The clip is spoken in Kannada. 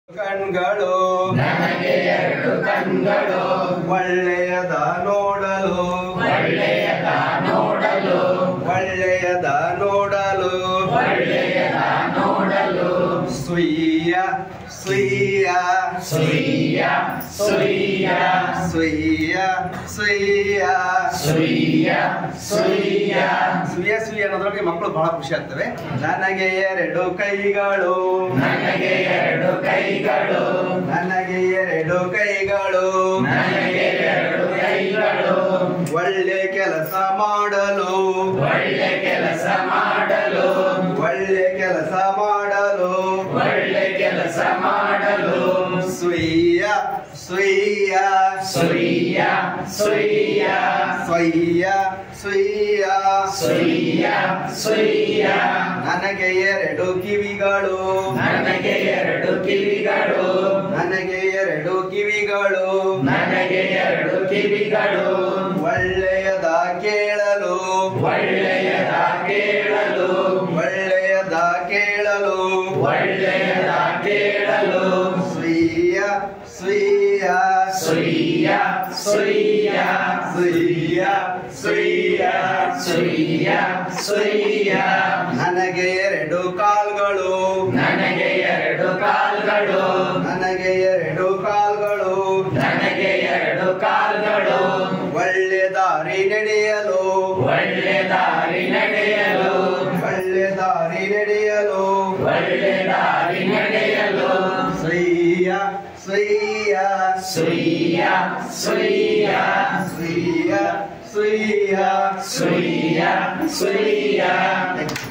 ಕಣ್ಗಳು ನನಗೆ ಎರಡು ಕಣ್ಗಳು ಒಳ್ಳೆಯದ ನೋಡಲು ಒಳ್ಳೆಯದ ನೋಡಲು ಒಳ್ಳೆಯದ ನೋಡಲು ಒಳ್ಳೆಯದ ನೋಡಲು ಸುಯ್ಯ ಸುಯ್ಯ ಸುಯ್ಯ ಸುಯ್ಯ ಸುಯ್ಯ ಸುಯ್ಯ ಸುಯ್ಯ ಸುಯ್ಯ ಸುಯ್ಯ ಸುಯ್ಯ ಅನ್ನೋದ್ರೊಳಗೆ ಮಕ್ಕಳು ಬಹಳ ಖುಷಿ ಆಗ್ತವೆ ನನಗೆ ಎರಡು ಕೈಗಳು ನನಗೆ ಎರಡು ಕೈಗಳು ನನಗೆ ಎರಡು ಕೈಗಳು ನನಗೆ ಎರಡು ಕೈಗಳು ಒಳ್ಳೆ ಕೆಲಸ ಮಾಡಲು ಒಳ್ಳೆ ಕೆಲಸ ಮಾಡಲು ಒಳ್ಳೆ ಕೆಲಸ ಮಾಡಲು ಒಳ್ಳೆ ಕೆಲಸ ಮಾಡಲು ಸುಯ್ಯ ಸುಯ್ಯ ಸುಯ್ಯ ಸುಯ್ಯ ಸ್ವಯ್ಯ ಸುಯ್ಯ ಸುಯ್ಯ ಸುಯ್ಯ ನನಗೆ ಎರಡು ಕಿವಿಗಳು ನನಗೆ ಎರಡು ಕಿವಿಗಳು ನನಗೆ ಎರಡು ಕಿವಿಗಳು ನನಗೆ ಎರಡು ಕಿವಿಗಳು ಒಳ್ಳೆಯದ ಕೇಳಲು ಒಳ್ಳೆಯದ ಕೇಳಲು ಒಳ್ಳೆಯದ ಕೇಳಲು ಒಳ್ಳೆಯದ ಕೇಳಲು ಸುಯ್ಯ ಸುಯ್ಯ ಸುಯ್ಯ ಸುಯ್ಯ ಸುಯ್ಯ ಸುಯ್ಯ ಸುಯ್ಯ ಸುಯ್ಯ ನನಗೆ ಎರಡು ಕಾಲ್ಗಳು ನನಗೆ ಎರಡು ಕಾಲ್ಗಳು ನನಗೆ ಎರಡು ಕಾಲ್ಗಳು ನನಗೆ ಎರಡು ಕಾಲ್ಗಳು ಒಳ್ಳೆ ದಾರಿ ನಡೆಯಲು ಒಳ್ಳೆ ದಾರಿ ನಡೆಯಲು ಒಳ್ಳೆ ದಾರಿ ನಡೆಯಲು ಒಳ್ಳೆ ದಾರಿ ನಡೆಯಲು ಸುಯ್ಯ ಸುಯ್ಯ ಸುಯ್ಯ ಸುಯ್ಯ ಸುಯ್ಯ ಸುಯ್ಯ ಸುಯ್ಯ ಸುಯ್ಯ